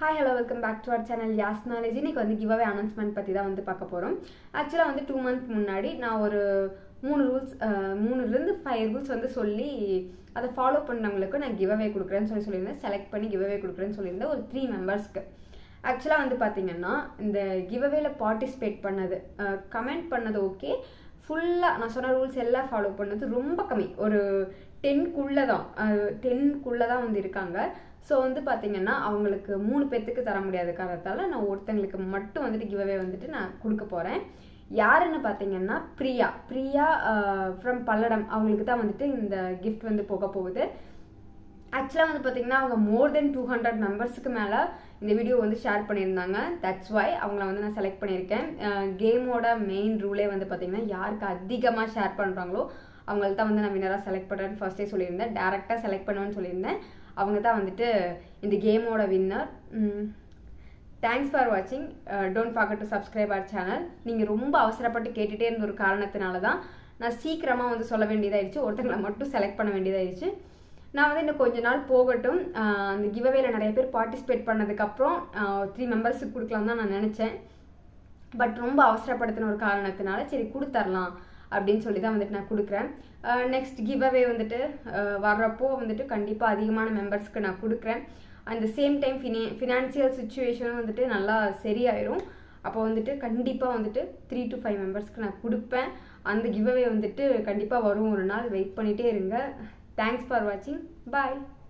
hi hello welcome back to our channel yas knowledge இன்னைக்கு வந்து give away announcement பற்றி தான் வந்து பார்க்க போகிறோம் ஆக்சுவலாக வந்து டூ மந்த் முன்னாடி நான் ஒரு மூணு ரூல்ஸ் மூணுலேருந்து ஃபைவ் ரூல்ஸ் வந்து சொல்லி அதை ஃபாலோ பண்ணவங்களுக்கு நான் கிவ் அவே கொடுக்குறேன்னு சொல்லி சொல்லியிருந்தேன் செலக்ட் பண்ணி கிவ் அவே கொடுக்குறேன்னு சொல்லியிருந்தேன் ஒரு த்ரீ மெம்பர்ஸ்க்கு ஆக்சுவலாக வந்து பார்த்தீங்கன்னா இந்த கிவ் அவேல பார்ட்டிசிபேட் பண்ணது கமெண்ட் பண்ணது ஓகே ஃபுல்லாக நான் சொன்ன ரூல்ஸ் எல்லாம் ஃபாலோ பண்ணது ரொம்ப கம்மி ஒரு டென்க்குள்ளே தான் டென்க்குள்ளே தான் வந்து இருக்காங்க ஸோ வந்து பார்த்தீங்கன்னா அவங்களுக்கு மூணு பேர்த்துக்கு தர முடியாத காரணத்தால் நான் ஒருத்தங்களுக்கு மட்டும் வந்துட்டு கிவ்அவே வந்துட்டு நான் கொடுக்க போகிறேன் யாருன்னு பார்த்தீங்கன்னா பிரியா பிரியா ஃப்ரம் பல்லடம் அவங்களுக்கு தான் வந்துட்டு இந்த கிஃப்ட் வந்து போக போகுது ஆக்சுவலாக வந்து பார்த்தீங்கன்னா அவங்க மோர் தென் டூ ஹண்ட்ரட் மெம்பர்ஸுக்கு மேலே இந்த வீடியோ வந்து ஷேர் பண்ணியிருந்தாங்க தட்ஸ் வை அவங்கள வந்து நான் செலக்ட் பண்ணியிருக்கேன் கேமோட மெயின் ரூலே வந்து பார்த்தீங்கன்னா யாருக்கு அதிகமாக ஷேர் பண்ணுறாங்களோ அவங்களுக்கு தான் வந்து நான் வினராக செலக்ட் பண்ணுறேன்னு ஃபர்ஸ்டே சொல்லியிருந்தேன் டேரெக்டாக செலக்ட் பண்ணுவேன்னு சொல்லியிருந்தேன் அவங்க தான் வந்துட்டு இந்த கேமோட வின்னர் தேங்க்ஸ் ஃபார் வாட்சிங் don't forget to subscribe our channel நீங்கள் ரொம்ப அவசரப்பட்டு கேட்டுகிட்டே இருந்த ஒரு காரணத்தினால தான் நான் சீக்கிரமாக வந்து சொல்ல வேண்டியதாகிடுச்சு ஒருத்தங்களை மட்டும் செலக்ட் பண்ண வேண்டியதாகிடுச்சு நான் வந்து இன்னும் கொஞ்ச நாள் போகட்டும் அந்த கிவ்அவேல நிறைய பேர் பார்ட்டிசிபேட் பண்ணதுக்கப்புறம் த்ரீ மெம்பர்ஸுக்கு கொடுக்கலாம் தான் நான் நினச்சேன் பட் ரொம்ப அவசரப்படுத்தின ஒரு காரணத்தினால சரி கொடுத்தரலாம் அப்படின்னு சொல்லி தான் வந்துட்டு நான் கொடுக்குறேன் நெக்ஸ்ட் கிவ்அவே வந்துட்டு வர்றப்போ வந்துட்டு கண்டிப்பாக அதிகமான மெம்பர்ஸ்க்கு நான் கொடுக்குறேன் அந்த சேம் டைம் ஃபினே ஃபினான்சியல் சுச்சுவேஷனும் வந்துட்டு நல்லா சரியாயிரும் அப்போ வந்துட்டு கண்டிப்பாக வந்துட்டு த்ரீ டு ஃபைவ் மெம்பர்ஸ்க்கு நான் கொடுப்பேன் அந்த கிவ்அவே வந்துட்டு கண்டிப்பாக வரும் ஒரு நாள் வெயிட் பண்ணிகிட்டே இருங்க தேங்க்ஸ் ஃபார் வாட்சிங் பாய்